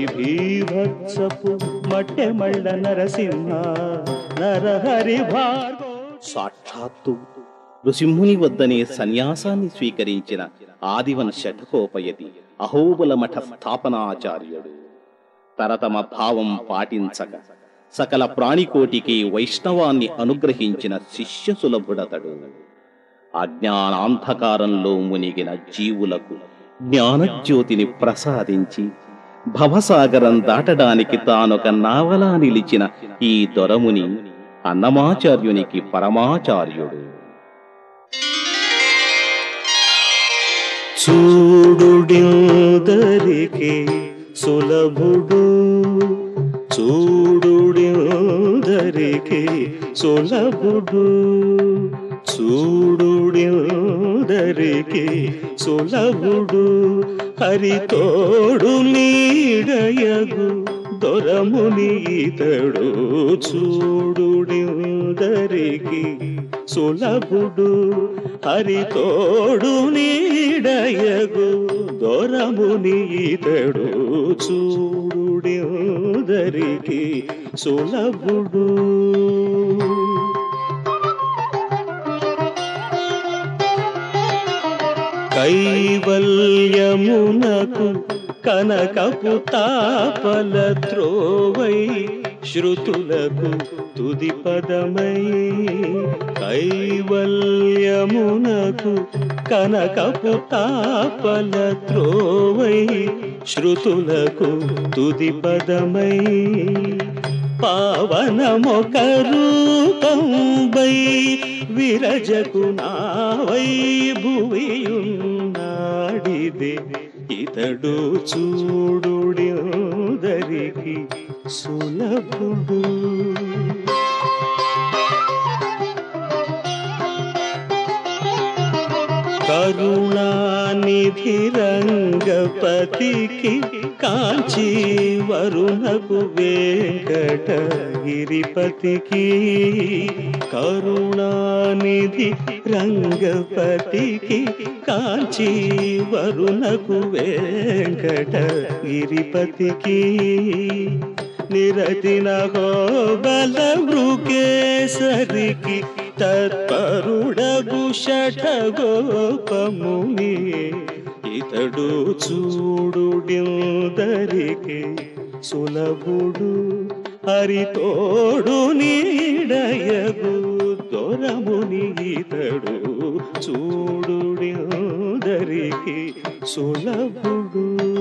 భీభత్సపు మట్టెమళ్ళ నరసింహ నరహరి భార్గో సాక్షాత్తు నృసింహుని వద్దనే సన్యాసాన్ని స్వీకరించిన ఆదివన్ శఠకోపయతి అహోబల మఠ స్థాపనాచార్యుడు తరతమ భావం పాటించక సకల ప్రాణికోటికి వైష్ణవాన్ని అనుగ్రహించిన శిష్య సులభుడతడు అజ్ఞానాంధకారంలో మునిగిన జీవులకు జ్ఞానజ్యోతిని ప్రసాదించి భవసాగరం దాటడానికి తానొక నావలా నిలిచిన ఈ దొరముని అన్నమాచార్యునికి పరమాచార్యుడు చూడుడిందరికి సులభుడు చూడుడిందరికి సులభుడు చూడుడిందరికి సులభుడు హరితోడు నీడయగు దొరముని ఇతడు చూడుడిందరికి సులభుడు హరితోడు నీడయగు దొరముని ఇతడు చూడుడిందరికి సులభుడు కైవల్యమునకు కనకపు తాపల త్రోవై శృతులకు తుది పదమై కైవల్యమునకు కనకపు తాపల త్రోవై శృతులకు తుది పదమై పావనమొక రూపంబై విరజకు నావై భువియున్నాడిదే ఇతడు చూడుడిదరికి సులభుడు కరుణానిధి రంగపతికి కాంచీ వరుణకు వెంకటగిరిపతికి కరుణానిధి రంగపతికి కాంచీ వరుణకు వెంకటగిరిపతికి నిరతిన బల మృగేసరికి తత్పరుడగు షఠగోపముని ఇతడు చూడుడిందరికి సులభుడు హరితోడు నీడయగు దొరముని ఇతడు చూడుడిందరికి సులభుడు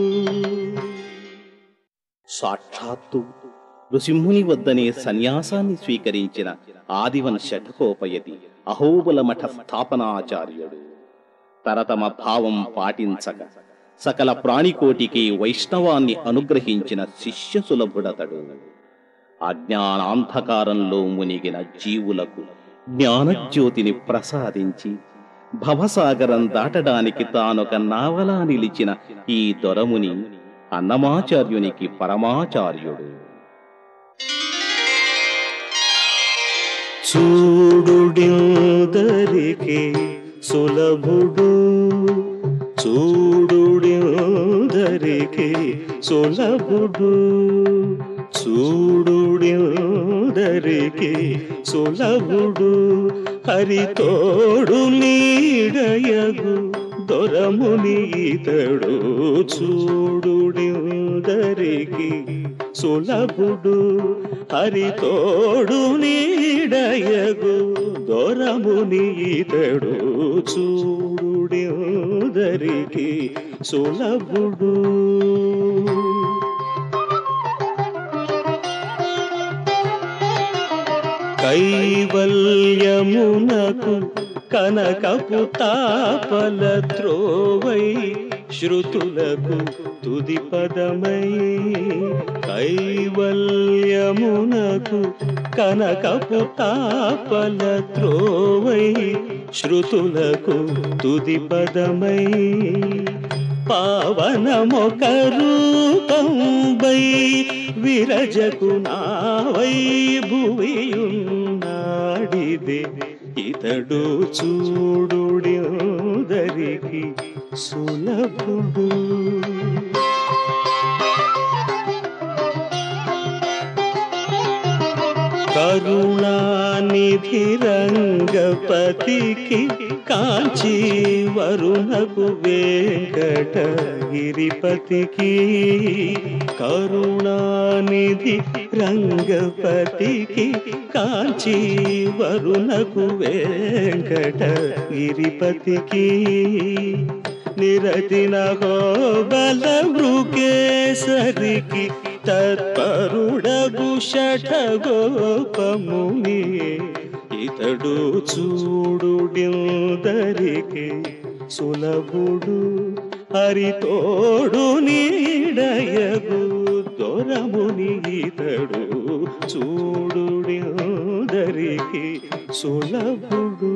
సాక్షాత్తు నృసింహుని వద్దనే సన్యాసాన్ని స్వీకరించిన ఆదివన్ శఠకోపయతి అహోబల మఠ స్థాపనాచార్యుడు తరతమ భావం పాటించక సకల ప్రాణికోటికి వైష్ణవాన్ని అనుగ్రహించిన శిష్య సులభుడతడు అజ్ఞానాంధకారంలో మునిగిన జీవులకు జ్ఞానజ్యోతిని ప్రసాదించి భవసాగరం దాటడానికి తానొక నావలా నిలిచిన ఈ దొరముని అన్నమాచార్యునికి పరమాచార్యుడు చూడుడిందరికి సులభుడు చూడుడిందరికి సులభుడు చూడుడిందరికి సులభుడు హరితోడు నీడయగు దొరముని ఇతడు చూడుడిందరికి సులభుడు హరితోడు నీడయగు దొరముని ఇతడు చూడుడిందరికి సులభుడు కైవల్యమునకు కనకపు తాపల త్రోవై శృతులకు తుది పదమై కైవల్యమునకు కనకపు తాపల త్రోవై శృతులకు తుది పదమై పావనమొక రూపంబై విరజకు నావై భువియున్నాడిదే ఇతడు చూడుడిందరికి సులభుడు కరుణానిధి రంగపతికి కాంచీ వరుణకు వెంకటగిరిపతికి కరుణానిధి రంగపతికి కాంచీ వరుణకు వెంకటగిరిపతికి నిరతిన బల మృగేశరికి తత్పరుడగు షఠగోపముని ఇతడు చూడుడిందరికి సులభుడు హరితోడు నీడయగు దొరముని ఇతడు చూడుడిందరికి సులభుడు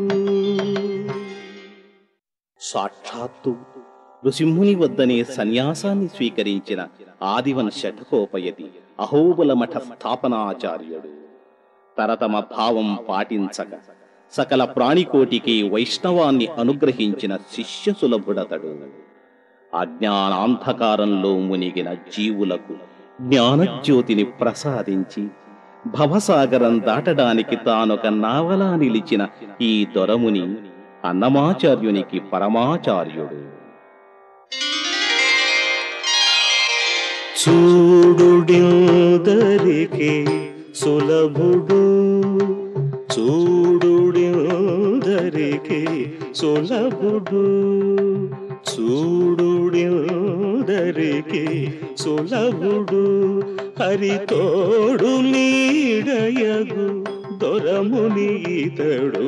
సాక్షాత్తు నృసింహుని వద్దనే సన్యాసాన్ని స్వీకరించిన ఆదివన శఠకోపయతి అహోబల మఠ స్థాపనాచార్యుడు తరతమ భావం పాటించక సకల ప్రాణికోటికి వైష్ణవాన్ని అనుగ్రహించిన శిష్య సులభుడతడు అజ్ఞానాంధకారంలో మునిగిన జీవులకు జ్ఞానజ్యోతిని ప్రసాదించి భవసాగరం దాటడానికి తానొక నావలా నిలిచిన ఈ దొరముని అన్నమాచార్యునికి పరమాచార్యుడు చూడుడిందరికి సులభుడు చూడుడిందరికి సులభుడు చూడుడిందరికి సులభుడు హరితోడు నీడయగు దొరముని ఇతడు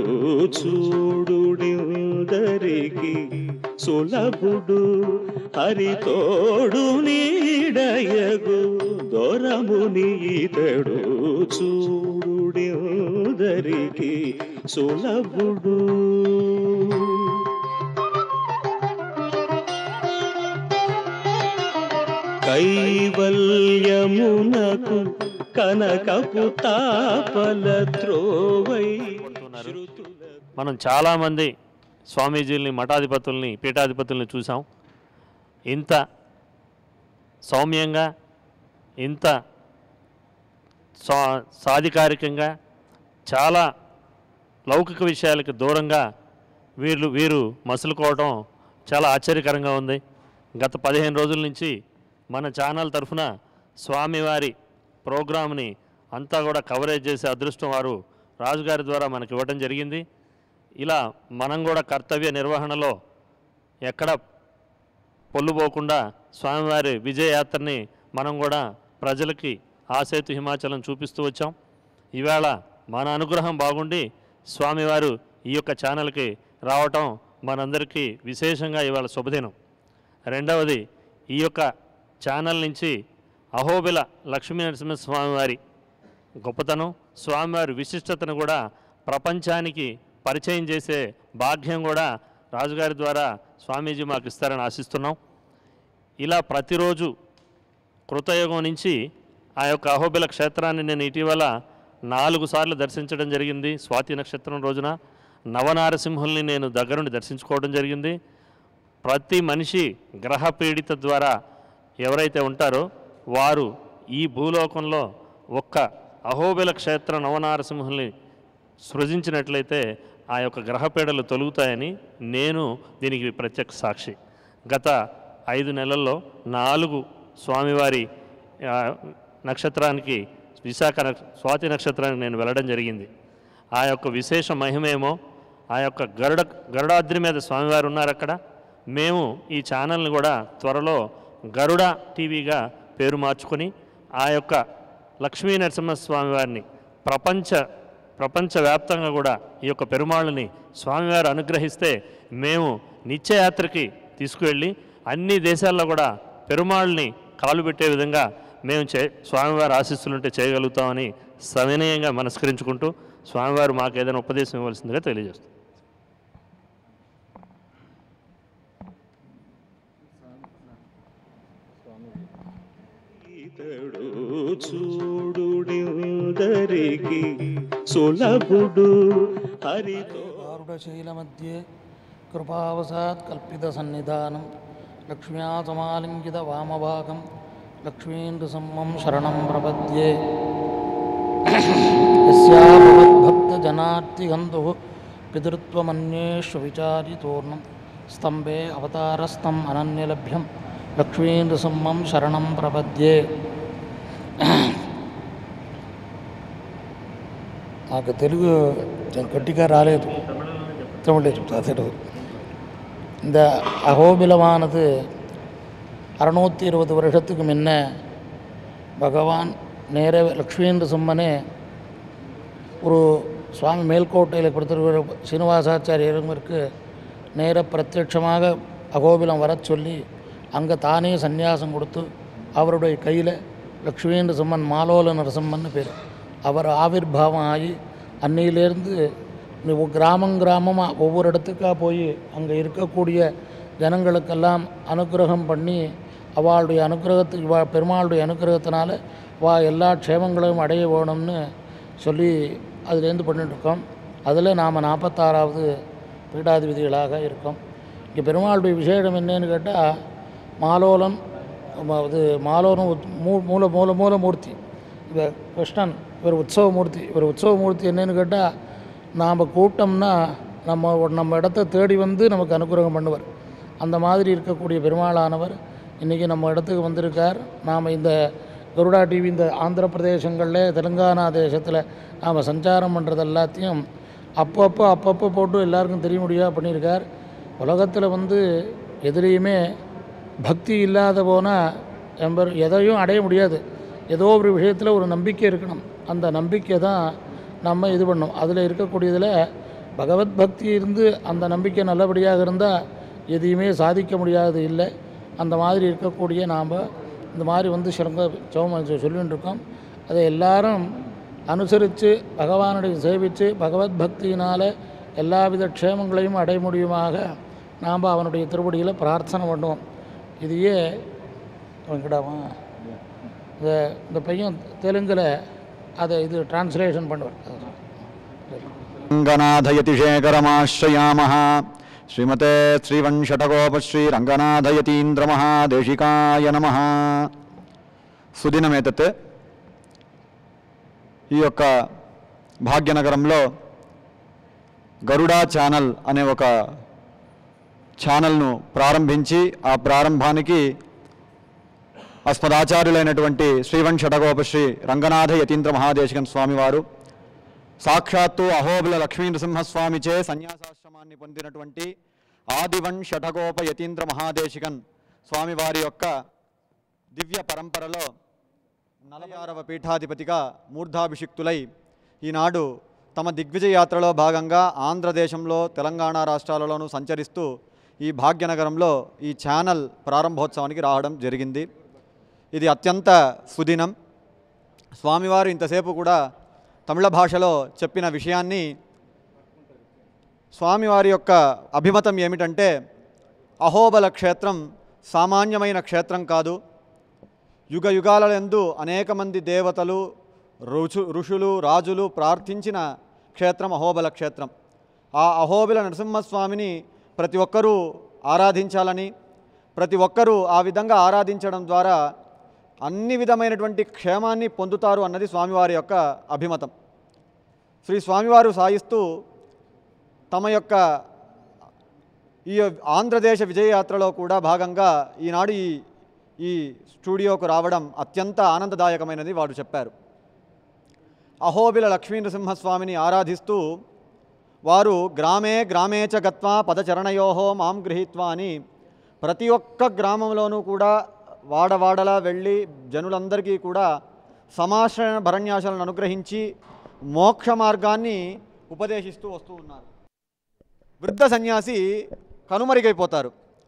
చూడుడిందరికి సులభుడు హరితోడు నీడయగు దొరముని ఇతడు చూడుడిందరికి సులభుడు కైవల్యమునకు కనకపు తాపల త్రోవై మనం చాలామంది స్వామీజీల్ని మఠాధిపతుల్ని పీఠాధిపతుల్ని చూసాం ఇంత సౌమ్యంగా ఇంత సా సాధికారికంగా చాలా లౌకిక విషయాలకు దూరంగా వీళ్ళు వీరు మసులుకోవడం చాలా ఆశ్చర్యకరంగా ఉంది గత పదిహేను రోజుల నుంచి మన ఛానల్ తరఫున స్వామివారి ప్రోగ్రామ్ని అంతా కూడా కవరేజ్ చేసే అదృష్టం వారు రాజుగారి ద్వారా మనకి ఇవ్వడం జరిగింది ఇలా మనం కూడా కర్తవ్య నిర్వహణలో ఎక్కడ పొల్లుపోకుండా స్వామివారి విజయయాత్రని మనం కూడా ప్రజలకి ఆసేతు హిమాచలం చూపిస్తూ వచ్చాం ఈవేళ మన అనుగ్రహం బాగుండి స్వామివారు ఈ యొక్క ఛానల్కి రావటం మనందరికీ విశేషంగా ఇవాళ శుభదినం రెండవది ఈ యొక్క ఛానల్ నుంచి అహోబిల లక్ష్మీ నరసింహస్వామి వారి గొప్పతనం స్వామివారి విశిష్టతను కూడా ప్రపంచానికి పరిచయం చేసే భాగ్యం కూడా రాజుగారి ద్వారా స్వామీజీ మాకు ఇస్తారని ఆశిస్తున్నాం ఇలా ప్రతిరోజు కృతయుగం నుంచి ఆ యొక్క అహోబిల క్షేత్రాన్ని నేను ఇటీవల నాలుగు సార్లు దర్శించడం జరిగింది స్వాతి నక్షత్రం రోజున నవనారసింహుల్ని నేను దగ్గరుండి దర్శించుకోవడం జరిగింది ప్రతి మనిషి గ్రహ పీడిత ద్వారా ఎవరైతే ఉంటారో వారు ఈ భూలోకంలో ఒక్క అహోబిల క్షేత్ర నవనారసింహుల్ని సృజించినట్లయితే ఆ యొక్క గ్రహపీడలు తొలుగుతాయని నేను దీనికి ప్రత్యక్ష సాక్షి గత ఐదు నెలల్లో నాలుగు స్వామివారి ఆ, నక్షత్రానికి విశాఖ నక్ష స్వాతి నక్షత్రానికి నేను వెళ్ళడం జరిగింది ఆ యొక్క విశేష మహిమేమో ఆ యొక్క గరుడ గరుడాద్రి మీద స్వామివారు ఉన్నారు అక్కడ మేము ఈ ఛానల్ని కూడా త్వరలో గరుడ టీవీగా పేరు మార్చుకొని ఆ యొక్క లక్ష్మీ నరసింహస్వామి వారిని ప్రపంచ ప్రపంచవ్యాప్తంగా కూడా ఈ యొక్క పెరుమాళ్ళని స్వామివారు అనుగ్రహిస్తే మేము నిత్యయాత్రకి తీసుకువెళ్ళి అన్ని దేశాల్లో కూడా పెరుమాళ్ళని కాలు పెట్టే విధంగా మేము చే స్వామివారి ఆశీస్సులుంటే చేయగలుగుతామని సవినయంగా మనస్కరించుకుంటూ స్వామివారు మాకు ఏదైనా ఉపదేశం ఇవ్వాల్సిందిగా తెలియజేస్తాం ఇతడు చూడుడిందరికి సులభుడు హరితో గారుడశైలमध्ये కృపావసాత్ కల్పితసన్నిధానం లక్ష్మ్యా సమాలింగిత వామభాగం లక్ష్మీంద్రసమ్మం శరణం ప్రపద్యే యస్యా భవద్భక్తజనార్తిగంధు పితృత్వమన్యేషు విచారితోర్ణం స్తంభే అవతారస్థం అనన్యలభ్యం లక్ష్మీనృసింహం శరణం ప్రపద్యే నాకు తెలుగు చాలా గట్టిగా రాలేదు தமிழில் చెప్తా తెలుగు இந்த அகோபிலமானது அறுநூற்றி இருபது வருஷத்துக்கு முன்ன பகவான் நேர லக்ஷ்மீந்திர சும்மனே ஒரு சுவாமி மேல்கோட்டையில் கொடுத்துருக்கிற சீனிவாசாச்சாரியருக்கு நேர பிரத்யட்சமாக அகோபிலம் வரச் சொல்லி அங்கே தானே சந்நியாசம் கொடுத்து அவருடைய கையில் லக்ஷ்மீந்திர சும்மன் மாலோல நரசிம்மன் பேர் அவர் ஆவிர்வாவம் ஆகி அன்னையிலேருந்து நீ ஒ- கிராமம் கிராமமாக ஒவ்வொரு இடத்துக்காக போய் அங்கே இருக்கக்கூடிய ஜனங்களுக்கெல்லாம் அனுக்கிரகம் பண்ணி அவளுடைய அனுக்கிரகத்துக்கு வா பெருமாளுடைய அனுக்கிரகத்தினால வா எல்லா க்ஷேமங்களையும் அடைய வேணும்னு சொல்லி அதுலேருந்து பண்ணிட்டுருக்கோம் அதில் நாம் நாற்பத்தாறாவது பீடாதிபதிகளாக இருக்கோம் இங்கே பெருமாளுடைய விசேஷம் என்னன்னு கேட்டால் மாலோலன் ம- இது மாலோலம் உத்- மூ மூல மூல மூலமூர்த்தி இவர் கிருஷ்ணன் இவர் உற்சவமூர்த்தி இவர் உற்சவமூர்த்தி என்னன்னு கேட்டால் நாம் கூப்பிட்டோம்னா நம்ம ஒரு- நம்ம இடத்த தேடி வந்து நமக்கு அனுகிரகம் பண்ணுவார் அந்த மாதிரி இருக்கக்கூடிய பெருமாளானவர் இன்றைக்கி நம்ம இடத்துக்கு வந்திருக்கார் நாம் இந்த கருடா டிவி இந்த ஆந்திர பிரதேசங்களில் தெலுங்கானா தேசத்தில் நாம் சஞ்சாரம் பண்ணுறது எல்லாத்தையும் அப்பப்போ அப்பப்போ போட்டு எல்லாருக்கும் தெரிய முடியாது பண்ணியிருக்கார் உலகத்தில் வந்து எதுலேயுமே பக்தி இல்லாத போனால் எம்பர் எதையும் அடைய முடியாது ஏதோ ஒரு விஷயத்தில் ஒரு நம்பிக்கை இருக்கணும் அந்த நம்பிக்கை தான் நம்ம இது பண்ணணும் அதில் இருக்கக்கூடியதில் பகவத் பக்தி இருந்து அந்த நம்பிக்கை நல்லபடியாக இருந்தால் எதையுமே சாதிக்க முடியாது இல்லை அந்த மாதிரி இருக்கக்கூடிய நாம் இந்த மாதிரி வந்து சிறந்த சோம சொல்லிட்டு இருக்கோம் அதை எல்லாரும் அனுசரித்து பகவானுடைய சேவித்து பகவத் பக்தியினால் எல்லாவித க்ஷேமங்களையும் அடைய முடியுமாக நாம் அவனுடைய திருவடியில் பிரார்த்தனை பண்ணுவோம் இதையே வெங்கடாமா இந்த இந்த பையன் தெலுங்கில் அதை இது டிரான்ஸ்லேஷன் பண்ணுவார் रङ्गनाथयतिशेखरमाश्रयामः श्रीमते श्रीवंशटगोपश्रीरङ्गनाथयतीन्द्रमहादेशिकाय नमः సుదినమేతత్ ఈ యొక్క భాగ్యనగరంలో గరుడా ఛానల్ అనే ఒక ఛానల్ను ప్రారంభించి ఆ ప్రారంభానికి అస్మదాచార్యులైనటువంటి శ్రీవన్ షటగోపశ్రీ రంగనాథ యతీంద్ర మహాదేశికన్ స్వామివారు సాక్షాత్తు అహోబిల లక్ష్మీ నృసింహస్వామిచే సన్యాసాశ్రమాన్ని పొందినటువంటి ఆదివన్ షటగోప యతీంద్ర మహాదేశికన్ స్వామివారి యొక్క దివ్య పరంపరలో నలయారవ పీఠాధిపతిగా మూర్ధాభిషిక్తులై ఈనాడు తమ దిగ్విజయ యాత్రలో భాగంగా ఆంధ్రదేశంలో తెలంగాణ రాష్ట్రాలలోనూ సంచరిస్తూ ఈ భాగ్యనగరంలో ఈ ఛానల్ ప్రారంభోత్సవానికి రావడం జరిగింది ఇది అత్యంత సుదినం స్వామివారు ఇంతసేపు కూడా తమిళ భాషలో చెప్పిన విషయాన్ని స్వామివారి యొక్క అభిమతం ఏమిటంటే అహోబల క్షేత్రం సామాన్యమైన క్షేత్రం కాదు యుగ యుగాలందు అనేక మంది దేవతలు రుచు ఋషులు రాజులు ప్రార్థించిన క్షేత్రం అహోబల క్షేత్రం ఆ అహోబిల నరసింహస్వామిని ప్రతి ఒక్కరూ ఆరాధించాలని ప్రతి ఒక్కరూ ఆ విధంగా ఆరాధించడం ద్వారా అన్ని విధమైనటువంటి క్షేమాన్ని పొందుతారు అన్నది స్వామివారి యొక్క అభిమతం శ్రీ స్వామివారు సాయిస్తూ తమ యొక్క ఈ ఆంధ్రదేశ విజయయాత్రలో కూడా భాగంగా ఈనాడు ఈ ఈ స్టూడియోకు రావడం అత్యంత ఆనందదాయకమైనది వారు చెప్పారు అహోబిల లక్ష్మీ నృసింహస్వామిని ఆరాధిస్తూ వారు గ్రామే గ్రామే చ గత్వా పదచరణయోహో మాం గృహీత్వా అని ప్రతి ఒక్క గ్రామంలోనూ కూడా వాడవాడలా వెళ్ళి జనులందరికీ కూడా సమాశ్రయ భరణ్యాసాలను అనుగ్రహించి మోక్ష మార్గాన్ని ఉపదేశిస్తూ వస్తూ ఉన్నారు వృద్ధ సన్యాసి కనుమరుగైపోతారు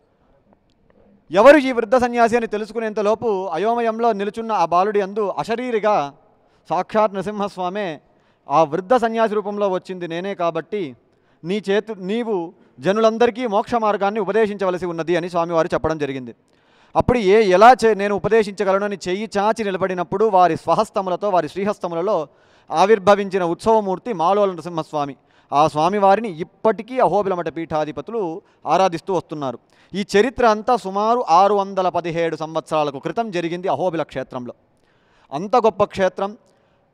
ఎవరు ఈ వృద్ధ సన్యాసి అని తెలుసుకునేంతలోపు అయోమయంలో నిలుచున్న ఆ బాలుడి అందు అశరీరిగా సాక్షాత్ నరసింహస్వామే ఆ వృద్ధ సన్యాసి రూపంలో వచ్చింది నేనే కాబట్టి నీ చేతు నీవు జనులందరికీ మోక్ష మార్గాన్ని ఉపదేశించవలసి ఉన్నది అని స్వామివారు చెప్పడం జరిగింది అప్పుడు ఏ ఎలా చే నేను ఉపదేశించగలను అని చెయ్యి చాచి నిలబడినప్పుడు వారి స్వహస్తములతో వారి శ్రీహస్తములలో ఆవిర్భవించిన ఉత్సవమూర్తి మాలోల నరసింహస్వామి ఆ స్వామివారిని ఇప్పటికీ అహోబిలమఠ పీఠాధిపతులు ఆరాధిస్తూ వస్తున్నారు ఈ చరిత్ర అంతా సుమారు ఆరు వందల పదిహేడు సంవత్సరాలకు క్రితం జరిగింది అహోబిల క్షేత్రంలో అంత గొప్ప క్షేత్రం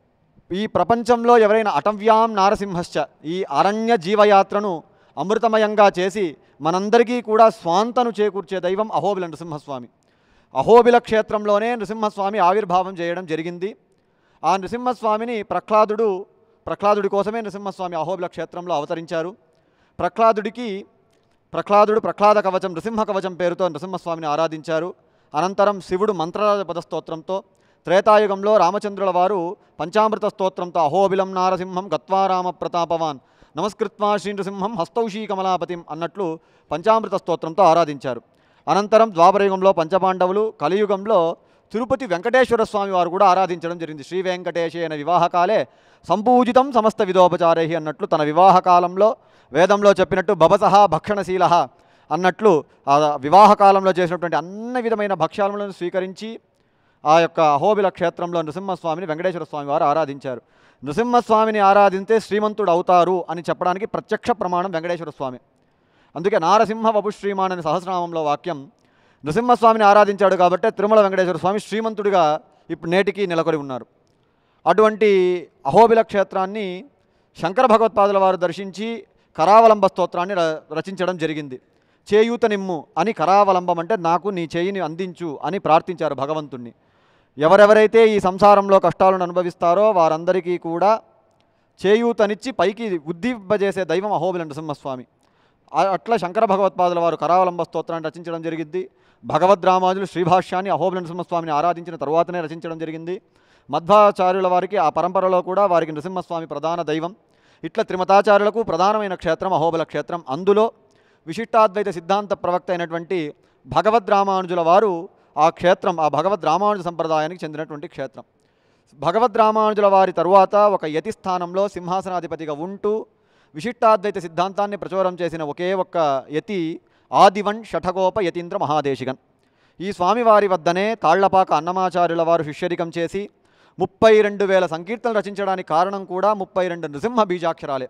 ఈ ప్రపంచంలో ఎవరైనా అటవ్యాం నారసింహశ్చ ఈ అరణ్య జీవయాత్రను అమృతమయంగా చేసి మనందరికీ కూడా స్వాంతను చేకూర్చే దైవం అహోబిల నృసింహస్వామి అహోబిల క్షేత్రంలోనే నృసింహస్వామి ఆవిర్భావం చేయడం జరిగింది ఆ నృసింహస్వామిని ప్రహ్లాదుడు ప్రహ్లాదుడి కోసమే నృసింహస్వామి అహోబిల క్షేత్రంలో అవతరించారు ప్రహ్లాదుడికి ప్రహ్లాదుడు ప్రహ్లాద కవచం నృసింహ కవచం పేరుతో నృసింహస్వామిని ఆరాధించారు అనంతరం శివుడు మంత్రరాజ పదస్తోత్రంతో త్రేతాయుగంలో రామచంద్రుల వారు పంచామృత స్తోత్రంతో అహోబిలం నారసింహం గత్వా రామ ప్రతాపవాన్ నమస్కృత్వా శ్రీ నృసింహం హస్తౌషీ కమలాపతిం అన్నట్లు పంచామృత స్తోత్రంతో ఆరాధించారు అనంతరం ద్వాపరయుగంలో పంచపాండవులు కలియుగంలో తిరుపతి వెంకటేశ్వర స్వామి వారు కూడా ఆరాధించడం జరిగింది శ్రీ వెంకటేశేన వివాహకాలే సంపూజితం సమస్త విధోపచారై అన్నట్లు తన వివాహ కాలంలో వేదంలో చెప్పినట్టు భవసహ భక్షణశీల అన్నట్లు ఆ వివాహ కాలంలో చేసినటువంటి అన్ని విధమైన భక్ష్యాలను స్వీకరించి ఆ యొక్క అహోబిల క్షేత్రంలో నృసింహస్వామిని వెంకటేశ్వర స్వామి వారు ఆరాధించారు నృసింహస్వామిని ఆరాధింతే శ్రీమంతుడు అవుతారు అని చెప్పడానికి ప్రత్యక్ష ప్రమాణం వెంకటేశ్వర స్వామి అందుకే నారసింహ వపు శ్రీమాన్ అనే సహస్రనామంలో వాక్యం నృసింహస్వామిని ఆరాధించాడు కాబట్టే తిరుమల వెంకటేశ్వర స్వామి శ్రీమంతుడిగా ఇప్పుడు నేటికి నెలకొని ఉన్నారు అటువంటి అహోబిల క్షేత్రాన్ని శంకర భగవత్పాదుల వారు దర్శించి కరావలంబ స్తోత్రాన్ని ర- రచించడం జరిగింది చేయూత నిమ్ము అని కరావలంబం అంటే నాకు నీ చేయిని అందించు అని ప్రార్థించారు భగవంతుణ్ణి ఎవరెవరైతే ఈ సంసారంలో కష్టాలను అనుభవిస్తారో వారందరికీ కూడా చేయూతనిచ్చి పైకి ఉద్దీపజేసే దైవం అహోబిల నరసింహస్వామి ఆ- అట్లా శంకర భగవత్పాదుల వారు కరావలంబ స్తోత్రాన్ని రచించడం జరిగింది భగవద్ రామానుజులు శ్రీభాష్యాన్ని అహోబిల నరసింహస్వామిని ఆరాధించిన తరువాతనే రచించడం జరిగింది మధ్వాచార్యుల వారికి ఆ పరంపరలో కూడా వారికి నరసింహస్వామి ప్రధాన దైవం ఇట్లా త్రిమతాచార్యులకు ప్రధానమైన క్షేత్రం అహోబల క్షేత్రం అందులో విశిష్టాద్వైత సిద్ధాంత ప్రవక్త అయినటువంటి భగవద్ రామానుజుల వారు ఆ క్షేత్రం ఆ భగవద్ రామానుజ సంప్రదాయానికి చెందినటువంటి క్షేత్రం భగవద్ రామానుజుల వారి తరువాత ఒక యతి స్థానంలో సింహాసనాధిపతిగా ఉంటూ విశిష్టాద్వైత సిద్ధాంతాన్ని ప్రచురం చేసిన ఒకే ఒక్క యతి ఆదివన్ షఠగోప యతీంద్ర మహాదేశిగన్ ఈ స్వామివారి వద్దనే తాళ్లపాక అన్నమాచార్యుల వారు శిష్యరికం చేసి ముప్పై రెండు వేల సంకీర్తనలు రచించడానికి కారణం కూడా ముప్పై రెండు నృసింహ బీజాక్షరాలే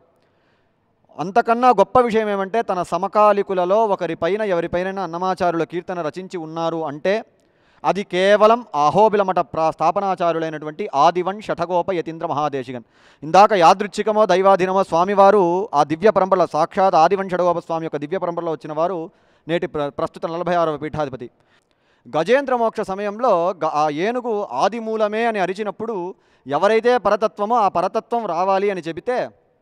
అంతకన్నా గొప్ప విషయం ఏమంటే తన సమకాలికులలో ఒకరిపైన ఎవరిపైన అన్నమాచార్యుల కీర్తన రచించి ఉన్నారు అంటే అది కేవలం అహోబిలమఠ ప్రా స్థాపనాచార్యులైనటువంటి ఆదివన్ షఠగోప యతీంద్ర మహాదేశిగన్ ఇందాక యాదృచ్ఛికమో దైవాధీనమో స్వామివారు ఆ దివ్య పరంపరలో సాక్షాత్ ఆదివన్ షఠగోప స్వామి యొక్క దివ్య పరంపరలో వచ్చిన వారు నేటి ప్ర ప్రస్తుత నలభై ఆరవ పీఠాధిపతి గజేంద్ర మోక్ష సమయంలో గ- ఆ ఏనుగు ఆదిమూలమే అని అరిచినప్పుడు ఎవరైతే పరతత్వమో ఆ పరతత్వం రావాలి అని చెబితే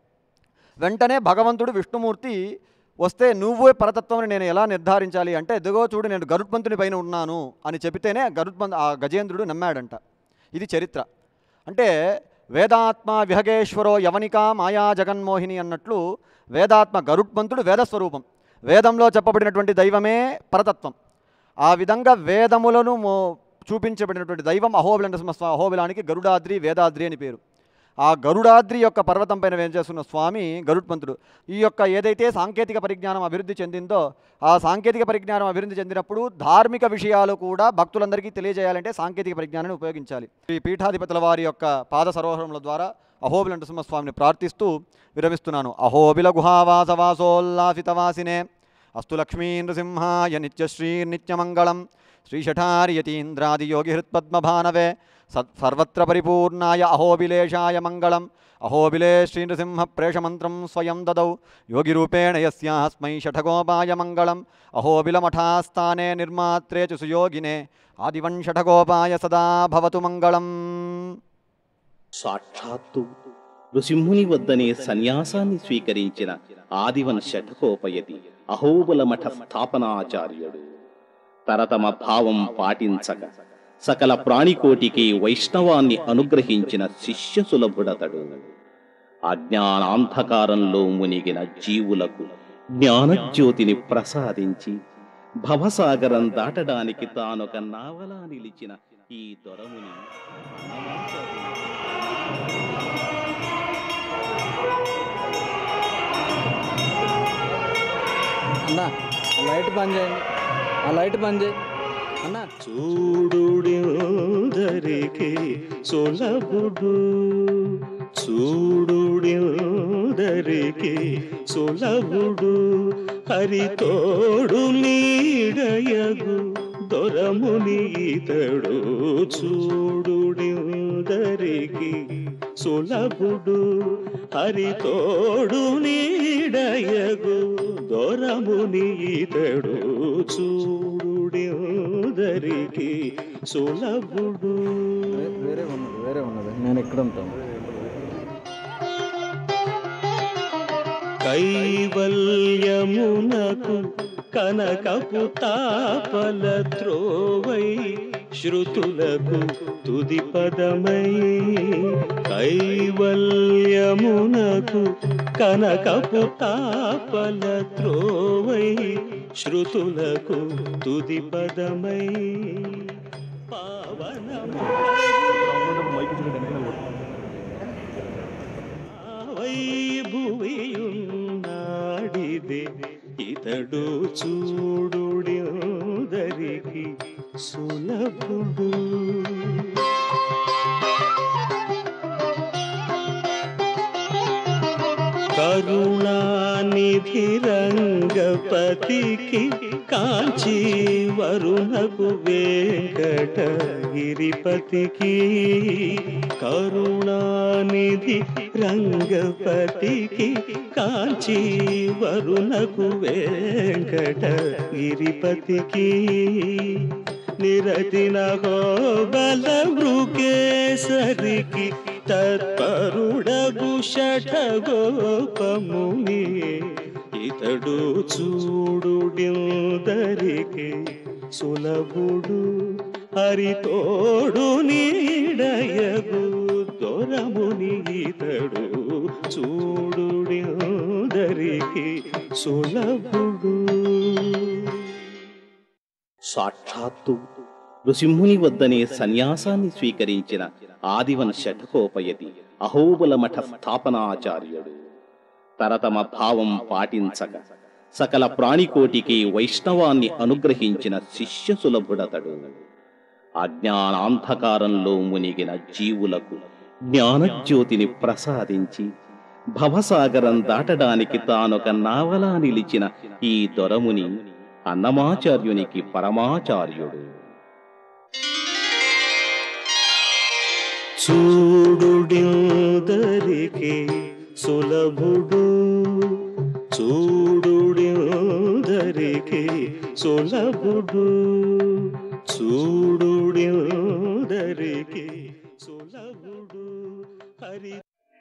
వెంటనే భగవంతుడు విష్ణుమూర్తి వస్తే నువ్వే పరతత్వం నేను ఎలా నిర్ధారించాలి అంటే ఎదుగో చూడు నేను గరుత్మంతుని పైన ఉన్నాను అని చెబితేనే గరుత్మంతు ఆ గజేంద్రుడు నమ్మాడంట ఇది చరిత్ర అంటే వేదాత్మ విహగేశ్వరో యవనిక మాయా జగన్మోహిని అన్నట్లు వేదాత్మ గరుత్మంతుడు వేదస్వరూపం వేదంలో చెప్పబడినటువంటి దైవమే పరతత్వం ఆ విధంగా వేదములను మో చూపించబడినటువంటి దైవం అహోబిల నరసింహస్వామి అహోబిలానికి గరుడాద్రి వేదాద్రి అని పేరు ఆ గరుడాద్రి యొక్క పర్వతం పైన వేంచేస్తున్న స్వామి గరుత్మంతుడు ఈ యొక్క ఏదైతే సాంకేతిక పరిజ్ఞానం అభివృద్ధి చెందిందో ఆ సాంకేతిక పరిజ్ఞానం అభివృద్ధి చెందినప్పుడు ధార్మిక విషయాలు కూడా భక్తులందరికీ తెలియజేయాలంటే సాంకేతిక పరిజ్ఞానాన్ని ఉపయోగించాలి ఈ పీఠాధిపతుల వారి యొక్క పాద సరోవరముల ద్వారా అహోబిల నరసింహస్వామిని ప్రార్థిస్తూ విరమిస్తున్నాను అహోబిల గుహావాసవాసోల్లాసితవాసినే అస్తు లక్ష్మీ నృసింహాయ నిత్యశ్రీ నిత్యమంగళం శ్రీషఠార్యతీంద్రాది యోగి హృత్పద్మభానవే సత్ సర్వత్ర పరిపూర్ణాయ అహోబిలేషాయ మంగళం అహోబిలే శ్రీనృసింహ ప్రేషమంత్రం స్వయం దదౌ యోగిరూపేణ యస్యాస్మై షఠగోపాయ మంగళం అహోబిలమఠాస్థానే నిర్మాత్రే చ సుయోగినే ఆదివన్ షఠగోపాయ సదా భవతు మంగళం సాక్షాత్తు నృసింహుని వద్దనే సన్యాసాన్ని స్వీకరించిన ఆదివన్ శఠకోపయతి అహోబల మఠ స్థాపనాచార్యుడు తరతమ భావం పాటించక సకల ప్రాణికోటికి వైష్ణవాన్ని అనుగ్రహించిన శిష్య సులభుడతడు అజ్ఞానాంధకారంలో మునిగిన జీవులకు జ్ఞానజ్యోతిని ప్రసాదించి భవసాగరం దాటడానికి తానొక నావలా నిలిచిన ఈ దొరముని అన్నమాచార్యుని అన్న ఆ లైట్ బంద్ చేయండి ఆ లైట్ బంద్ చేయి అన్న చూడుడిందరికి సులభుడు చూడుడిందరికి సులభుడు హరితోడు నీడయగు దొరముని ఇతడు చూడుడిందరికి సులభుడు హరితోడు నీడయగు దొరముని ఇతడు చూడుడెందరికి సులభుడు వే- వేరే ఉన్నది వేరే ఉన్నది నేను ఇక్కడ ఉంటాను కైవల్యమునకు కనకపు తాపల త్రోవై శృతులకు తుది పదమై కైవల్యమునకు కనకపు తాపల త్రోవై శృతులకు తుది పదమై పావనము వైభువియున్నాడిదే ఇతడు చూడుడెందరికి సులభుడు కరుణానిధి రంగపతికి కాంచీ వరుణకు వెంకటగిరిపతికి కరుణానిధి రంగపతికి కాంచీ వరుణకు వెంకటగిరిపతికి నిరతిన బల మృగేసరికి తత్పరుడగు షఠగోపముని ఇతడు చూడుడిందరికి సులభుడు హరితోడు నీడయగు దొరముని ఇతడు చూడుడిందరికి సులభుడు సాక్షాత్తు నృసింహుని వద్దనే సన్యాసాన్ని స్వీకరించిన ఆదివన్ శఠకోపయతి అహోబల మఠ స్థాపనాచార్యుడు తరతమ భావం పాటించక సకల ప్రాణికోటికి వైష్ణవాన్ని అనుగ్రహించిన శిష్య సులభుడతడు అజ్ఞానాంధకారంలో మునిగిన జీవులకు జ్ఞానజ్యోతిని ప్రసాదించి భవసాగరం దాటడానికి తానొక నావలా నిలిచిన ఈ దొరముని అన్నమాచార్యునికి పరమాచార్యుడు చూడుడిందరికి సులభుడు చూడుడిందరికి సులభుడు చూడుడిందరికి సులభుడు హరి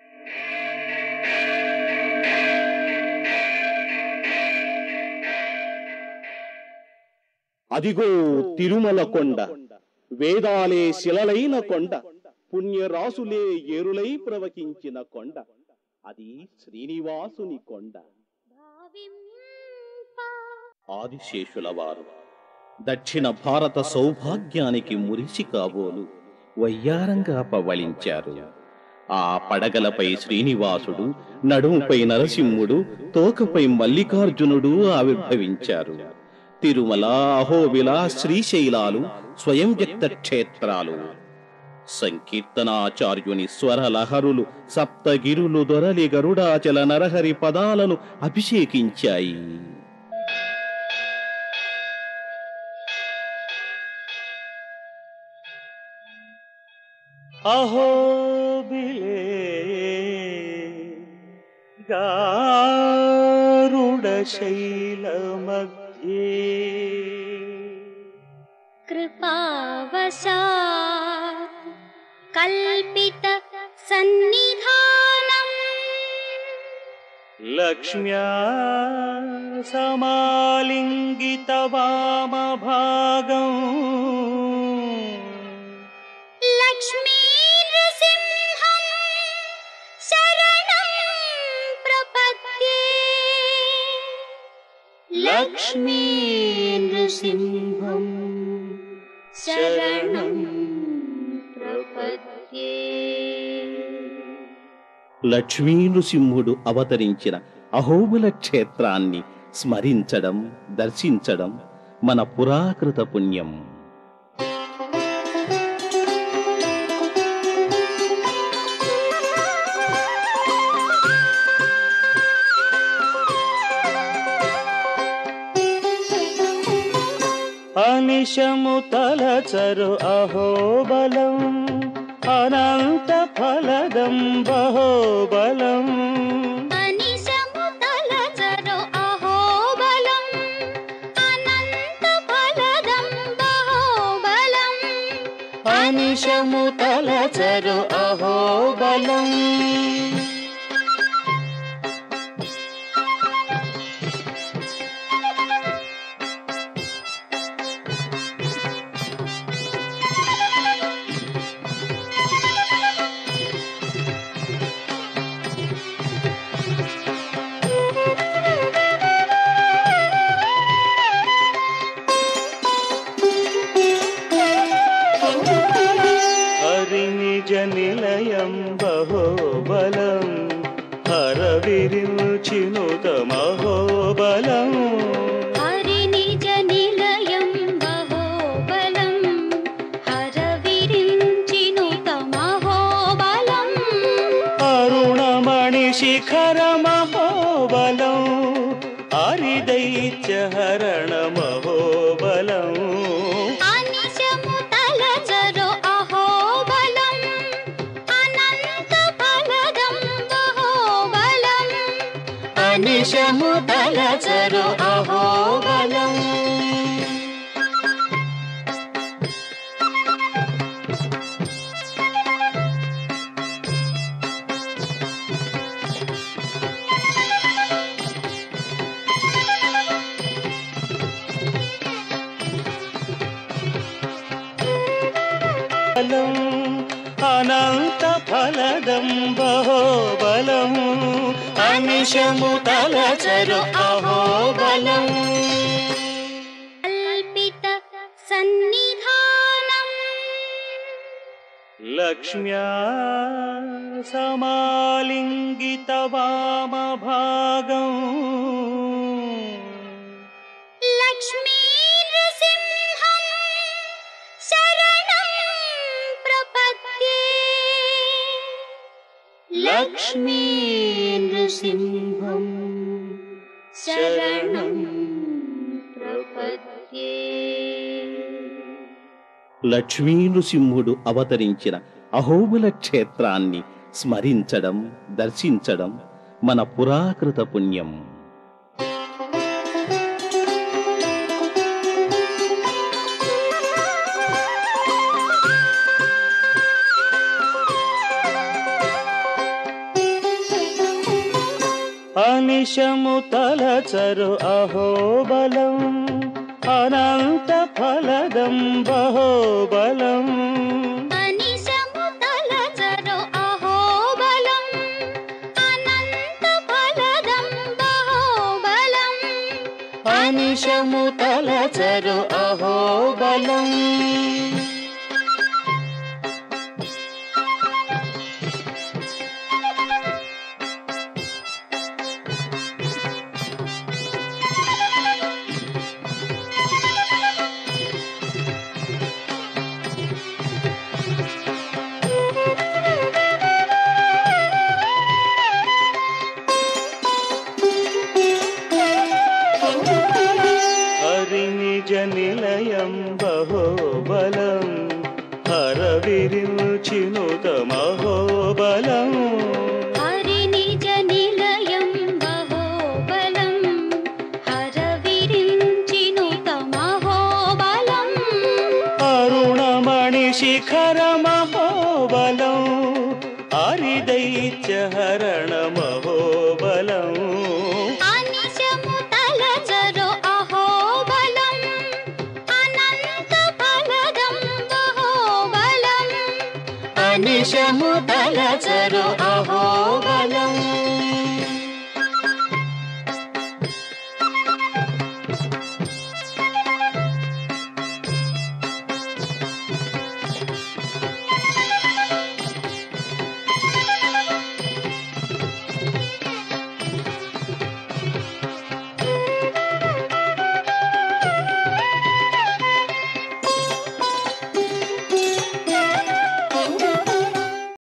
అదిగో తిరుమల కొండ వేదాలే శిలలైన కొండ పుణ్యరాసులే ఏరులై ప్రవహించిన కొండ అది శ్రీనివాసుని కొండ ఆదిశేషుల వారు దక్షిణ భారత సౌభాగ్యానికి మురిసి కాబోలు వయ్యారంగా పవళించారు ఆ పడగలపై శ్రీనివాసుడు నడుముపై నరసింహుడు తోకపై మల్లికార్జునుడు ఆవిర్భవించారు తిరుమల అహోబిల శ్రీశైలాలు స్వయం వ్యక్త క్షేత్రాలు సంకీర్తనాచార్యుని స్వరలహరులు సప్తగిరులు దొరలి గరుడాచల నరహరి పదాలను అభిషేకించాయి అహో బిలే గారుడ శైల మధ్యే कृपावशात् कल्पित सन्निधानम् లక్ష్మ్యా సమాలింగిత వామభాగం लक्ष्मी नृसिंहम् शरणं प्रपद्ये లక్ష్మీ నృసింహం शरणं प्रपद्ये లక్ష్మీ నృసింహుడు అవతరించిన అహోబుల క్షేత్రాన్ని స్మరించడం దర్శించడం మన పురాకృత పుణ్యం అనిశము తలచరు అహోబలం అనంత ఫలదం బహోబలం అనిశము తలచరు అహోబలం అనంత ఫలదం బహోబలం అనిశము తలచరు అహోబలం హరినిజ నిలయం బహోబలం హర విరిచినుత మహోబలం హరి నిజ నిలయం బహోబలం హర విరించినుత మహోబలం అరుణమణి శిఖర మహోబలం హరిదైత్య హరణ మహోబలం అనిశము తలచరు అహోబలం అనంత ఫలదం బహోబలం అనిశము తలచరు అహోబలం బలం అనంత ఫలదం బహోబలం అనిశము తలచరు అహోబలం కల్పిత సన్నిధానం లక్ష్మ్యా సమాలింగిత వామభాగం లక్ష్మీ నృసింహం శరణం ప్రపద్యే లక్ష్మీ నృసింహం శరణం ప్రపద్యే లక్ష్మీ నృసింహుడు అవతరించిన అహోబుల క్షేత్రాన్ని స్మరించడం దర్శించడం మన పురాకృత పుణ్యం అనిశము తలచరు అహోబలం అనంత ఫలదం బహోబలం అనిశము తలచరు అహోబలం అనంత ఫలదం బహోబలం అనిశము తలచరు అహోబలం హరినిజ నిలయం బహోబలం హర విరిచినుత మహోబలం హరి నిజ నిలయం బహోబలం హర విరించినుత మహోబలం అరుణమణి శిఖర మహోబలం హరిదైత్య హరణ మహోబలం అనిశము తలచరు అహోబలం అనంత ఫలదం బహోబలం అనిశము తలచరు అహో